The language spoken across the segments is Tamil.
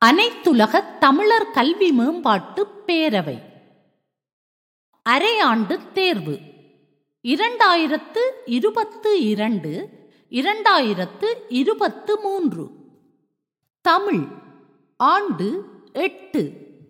அனைத்துலக தமிழர் கல்வி மேம்பாட்டு பேரவை அரையாண்டு தேர்வு இரண்டாயிரத்து இருபத்து இரண்டு இரண்டாயிரத்து இருபத்து மூன்று தமிழ் ஆண்டு எட்டு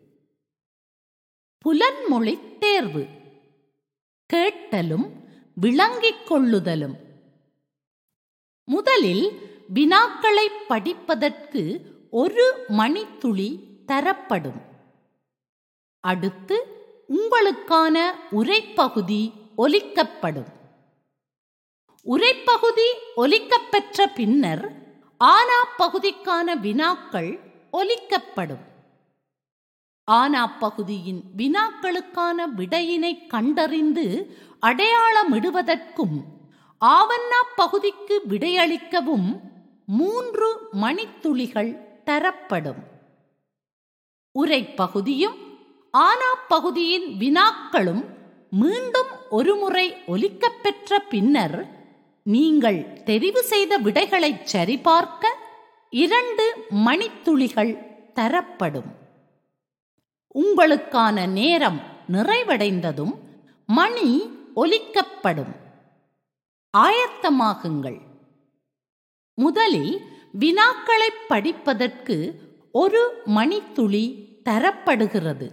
புலன்மொழி தேர்வு கேட்டலும் விளங்கிக் கொள்ளுதலும் முதலில் வினாக்களை படிப்பதற்கு ஒரு மணித்துளி தரப்படும் அடுத்து உங்களுக்கான உரைப்பகுதி ஒலிக்கப்படும் உரைப்பகுதி ஒலிக்கப்பெற்ற பின்னர் ஆனா பகுதிக்கான வினாக்கள் ஒலிக்கப்படும் ஆனா பகுதியின் வினாக்களுக்கான விடையினை கண்டறிந்து அடையாளமிடுவதற்கும் ஆவண்ணா பகுதிக்கு விடையளிக்கவும் மூன்று மணித்துளிகள் தரப்படும் உரைப்பகுதியும் ஆனா பகுதியின் வினாக்களும் மீண்டும் ஒருமுறை ஒலிக்கப்பெற்ற பின்னர் நீங்கள் தெரிவு செய்த விடைகளை சரிபார்க்க இரண்டு மணித்துளிகள் தரப்படும் உங்களுக்கான நேரம் நிறைவடைந்ததும் மணி ஒலிக்கப்படும் ஆயத்தமாகுங்கள் முதலில் வினாக்களை படிப்பதற்கு ஒரு மணித்துளி தரப்படுகிறது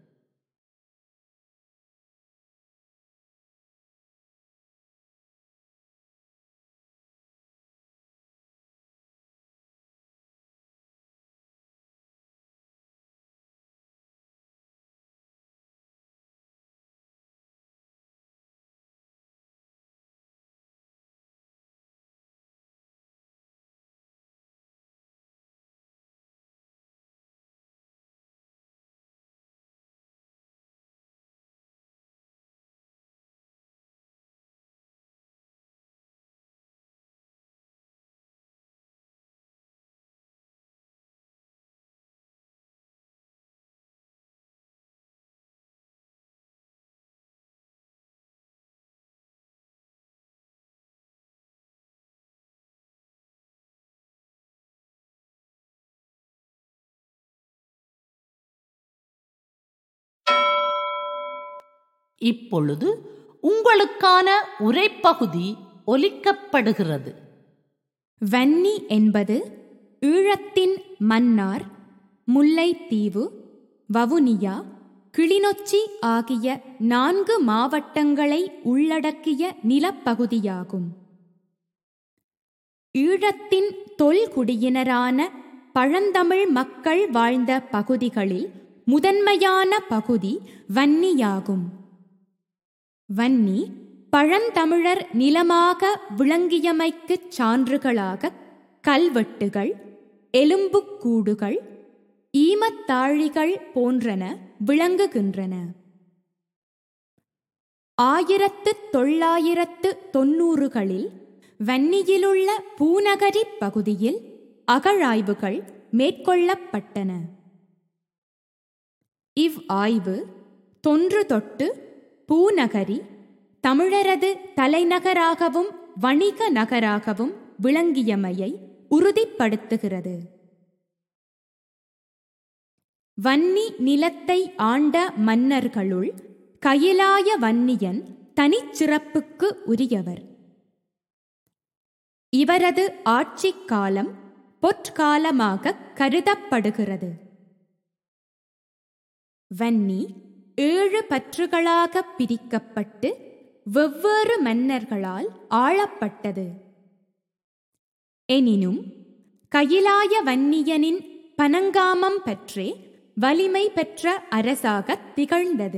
இப்பொழுது உங்களுக்கான உரைப்பகுதி ஒலிக்கப்படுகிறது வன்னி என்பது ஈழத்தின் மன்னார் முல்லைத்தீவு வவுனியா கிளிநொச்சி ஆகிய நான்கு மாவட்டங்களை உள்ளடக்கிய நிலப்பகுதியாகும் ஈழத்தின் தொல்குடியினரான பழந்தமிழ் மக்கள் வாழ்ந்த பகுதிகளில் முதன்மையான பகுதி வன்னியாகும் வன்னி பழந்தமிழர் நிலமாக விளங்கியமைக்குச் சான்றுகளாக கல்வெட்டுகள் எலும்புக்கூடுகள் ஈமத்தாழிகள் போன்றன விளங்குகின்றன ஆயிரத்து தொள்ளாயிரத்து தொன்னூறுகளில் வன்னியிலுள்ள பூநகரி பகுதியில் அகழாய்வுகள் மேற்கொள்ளப்பட்டன இவ் ஆய்வு தொன்று தொட்டு பூநகரி தமிழரது தலைநகராகவும் வணிக நகராகவும் விளங்கியமையை உறுதிப்படுத்துகிறது வன்னி நிலத்தை ஆண்ட மன்னர்களுள் கயிலாய வன்னியன் தனிச்சிறப்புக்கு உரியவர் இவரது ஆட்சிக் காலம் பொற்காலமாக கருதப்படுகிறது வன்னி ஏழு பற்றுகளாக பிரிக்கப்பட்டு வெவ்வேறு மன்னர்களால் ஆளப்பட்டது எனினும் கயிலாய வன்னியனின் பனங்காமம் பற்றே வலிமை பெற்ற அரசாக திகழ்ந்தது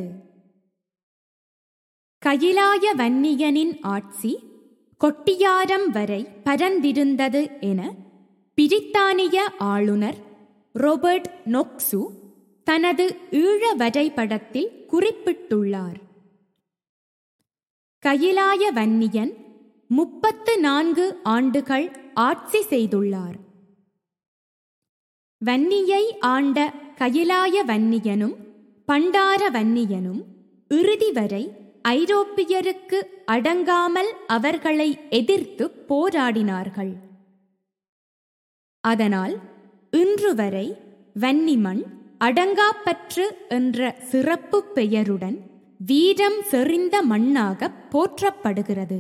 கயிலாய வன்னியனின் ஆட்சி கொட்டியாரம் வரை பரந்திருந்தது என பிரித்தானிய ஆளுநர் ரோபர்ட் நொக்சு தனது ஈழ வரைபடத்தில் குறிப்பிட்டுள்ளார் கயிலாய வன்னியன் முப்பத்து நான்கு ஆண்டுகள் ஆட்சி செய்துள்ளார் வன்னியை ஆண்ட கயிலாய வன்னியனும் பண்டார வன்னியனும் இறுதி வரை ஐரோப்பியருக்கு அடங்காமல் அவர்களை எதிர்த்து போராடினார்கள் அதனால் இன்று வரை வன்னிமண் அடங்காப்பற்று என்ற சிறப்பு பெயருடன் வீரம் செறிந்த மண்ணாக போற்றப்படுகிறது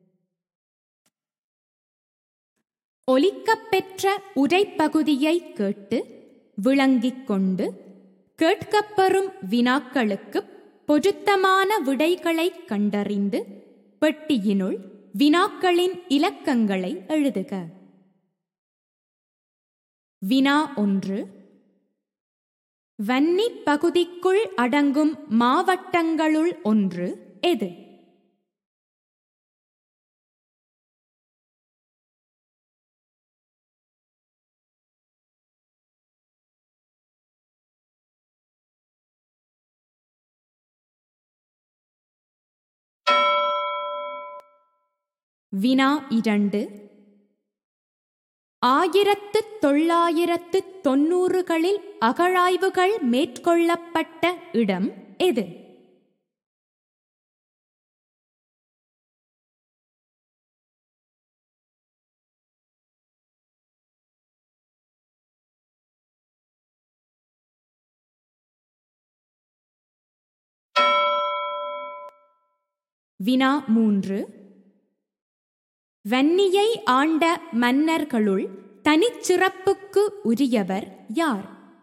ஒலிக்கப்பெற்ற உரைப்பகுதியை கேட்டு விளங்கிக் கொண்டு கேட்கப்பெறும் வினாக்களுக்கு பொருத்தமான விடைகளைக் கண்டறிந்து பெட்டியினுள் வினாக்களின் இலக்கங்களை எழுதுக வினா ஒன்று வன்னி பகுதிக்குள் அடங்கும் மாவட்டங்களுள் ஒன்று எது வினா இரண்டு ஆயிரத்து தொள்ளாயிரத்து தொன்னூறுகளில் அகழாய்வுகள் மேற்கொள்ளப்பட்ட இடம் எது வினா மூன்று வன்னியை ஆண்ட மன்னர்களுள் தனிச்சிறப்புக்கு உரியவர் யார்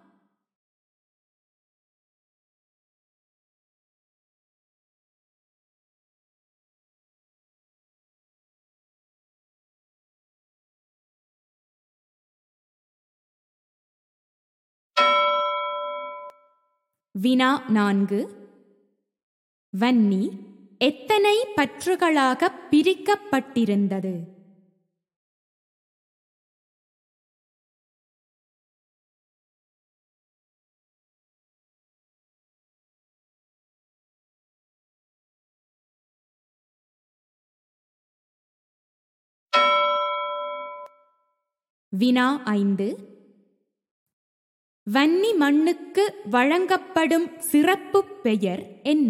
வினா நான்கு வன்னி எத்தனை பற்றுகளாக பிரிக்கப்பட்டிருந்தது வினா ஐந்து வன்னி மண்ணுக்கு வழங்கப்படும் சிறப்பு பெயர் என்ன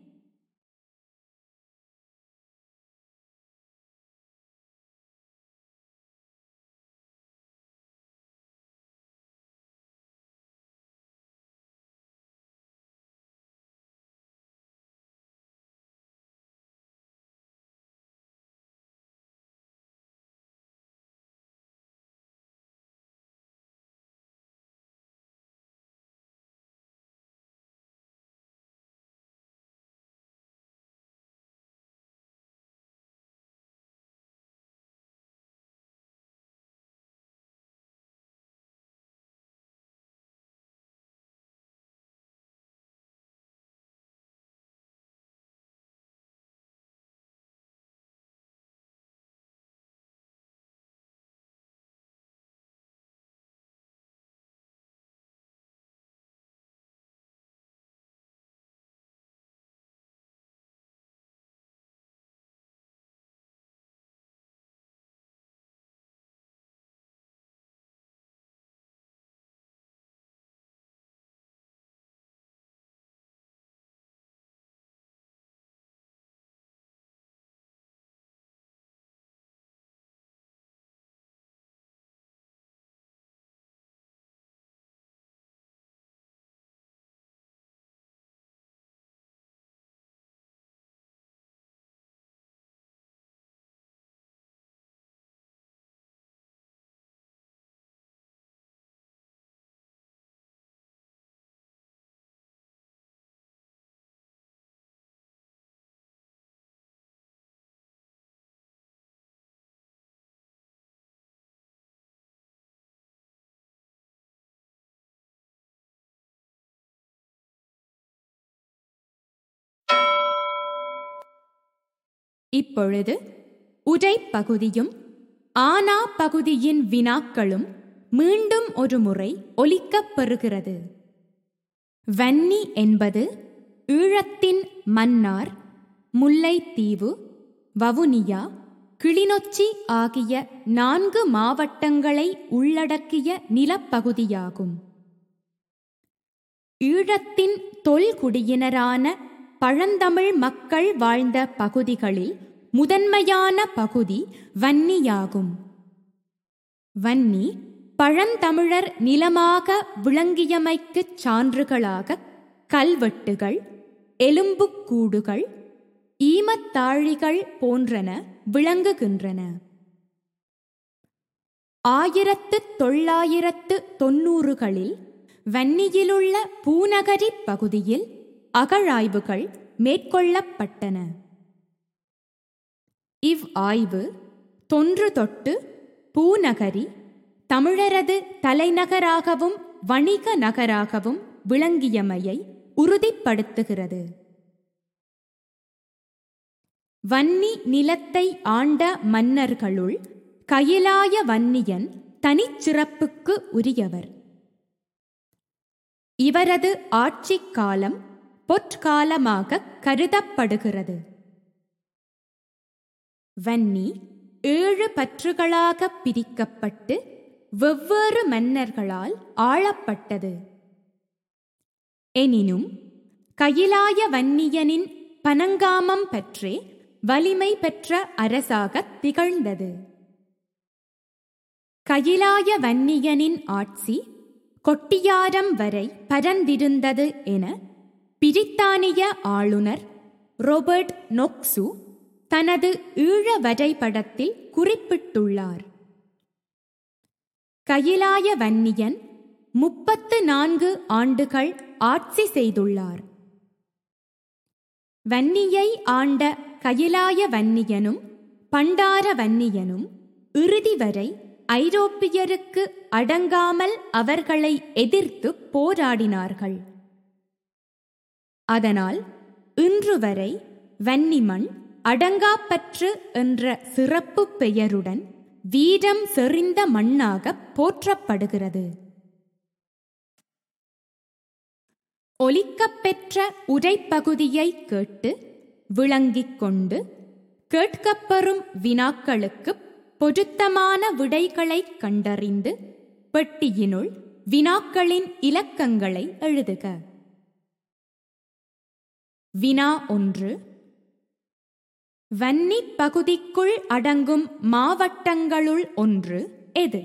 இப்பொழுது உரை பகுதியும் ஆனா பகுதியின் வினாக்களும் மீண்டும் ஒரு முறை ஒலிக்கப் பெறுகிறது வன்னி என்பது ஈழத்தின் மன்னார் முல்லைத்தீவு வவுனியா கிளிநொச்சி ஆகிய நான்கு மாவட்டங்களை உள்ளடக்கிய நிலப்பகுதியாகும் ஈழத்தின் தொல்குடியினரான பழந்தமிழ் மக்கள் வாழ்ந்த பகுதிகளில் முதன்மையான பகுதி வன்னியாகும் வன்னி பழந்தமிழர் நிலமாக விளங்கியமைக்குச் சான்றுகளாக கல்வெட்டுகள் எலும்புக்கூடுகள் ஈமத்தாழிகள் போன்றன விளங்குகின்றன ஆயிரத்து தொள்ளாயிரத்து தொன்னூறுகளில் வன்னியிலுள்ள பூநகரி பகுதியில் அகழாய்வுகள் மேற்கொள்ளப்பட்டன இவ் ஆய்வு தொன்று தொட்டு பூநகரி தமிழரது தலைநகராகவும் வணிக நகராகவும் விளங்கியமையை உறுதிப்படுத்துகிறது வன்னி நிலத்தை ஆண்ட மன்னர்களுள் கயிலாய வன்னியன் தனிச்சிறப்புக்கு உரியவர் இவரது ஆட்சிக் காலம் பொற்காலமாக கருதப்படுகிறது வன்னி ஏழு பற்றுகளாக பிரிக்கப்பட்டு வெவ்வேறு மன்னர்களால் ஆளப்பட்டது எனினும் கயிலாய வன்னியனின் பனங்காமம் பற்றே வலிமை பெற்ற அரசாக திகழ்ந்தது கயிலாய வன்னியனின் ஆட்சி கொட்டியாரம் வரை பரந்திருந்தது என பிரித்தானிய ஆளுநர் ரோபர்ட் நொக்சு தனது ஈழ வரைபடத்தில் குறிப்பிட்டுள்ளார் கயிலாய வன்னியன் முப்பத்து நான்கு ஆண்டுகள் ஆட்சி செய்துள்ளார் வன்னியை ஆண்ட கயிலாய வன்னியனும் பண்டார வன்னியனும் இறுதி வரை ஐரோப்பியருக்கு அடங்காமல் அவர்களை எதிர்த்து போராடினார்கள் அதனால் இன்று வரை வன்னிமண் அடங்காப்பற்று என்ற சிறப்பு பெயருடன் வீரம் செறிந்த மண்ணாக போற்றப்படுகிறது ஒலிக்கப்பெற்ற உரைப்பகுதியை கேட்டு விளங்கிக் கொண்டு கேட்கப்பெறும் வினாக்களுக்கு பொருத்தமான விடைகளைக் கண்டறிந்து பெட்டியினுள் வினாக்களின் இலக்கங்களை எழுதுக வினா ஒன்று வன்னி பகுதிக்குள் அடங்கும் மாவட்டங்களுள் ஒன்று எது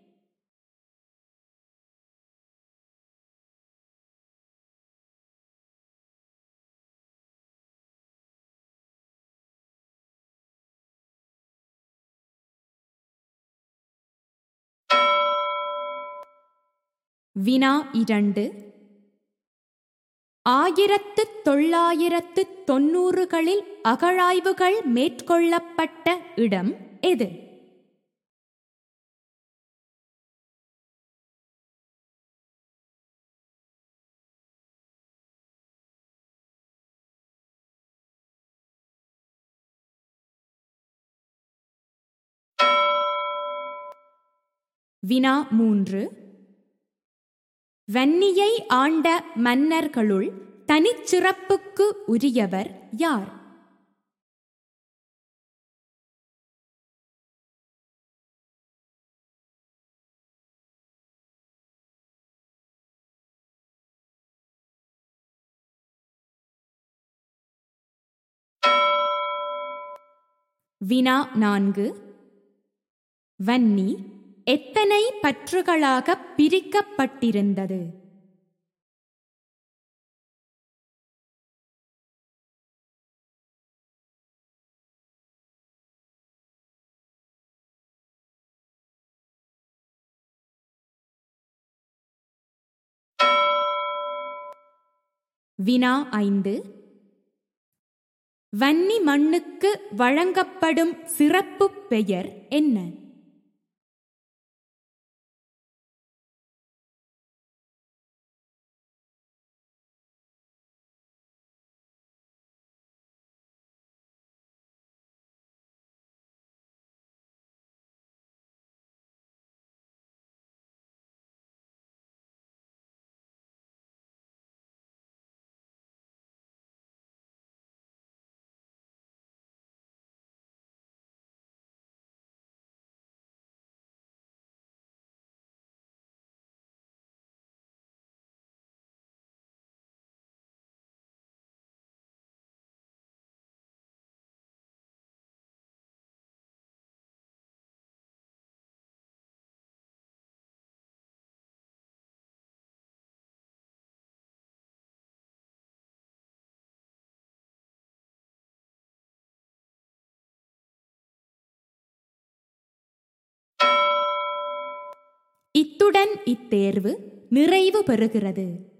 வினா இரண்டு ஆயிரத்து தொள்ளாயிரத்து தொன்னூறுகளில் அகழாய்வுகள் மேற்கொள்ளப்பட்ட இடம் எது வினா மூன்று வன்னியை ஆண்ட மன்னர்களுள் தனிச்சிறப்புக்கு உரியவர் யார் வினா நான்கு வன்னி எத்தனை பற்றுகளாக பிரிக்கப்பட்டிருந்தது வினா ஐந்து வன்னி மண்ணுக்கு வழங்கப்படும் சிறப்பு பெயர் என்ன இத்துடன் இத்தேர்வு நிறைவு பெறுகிறது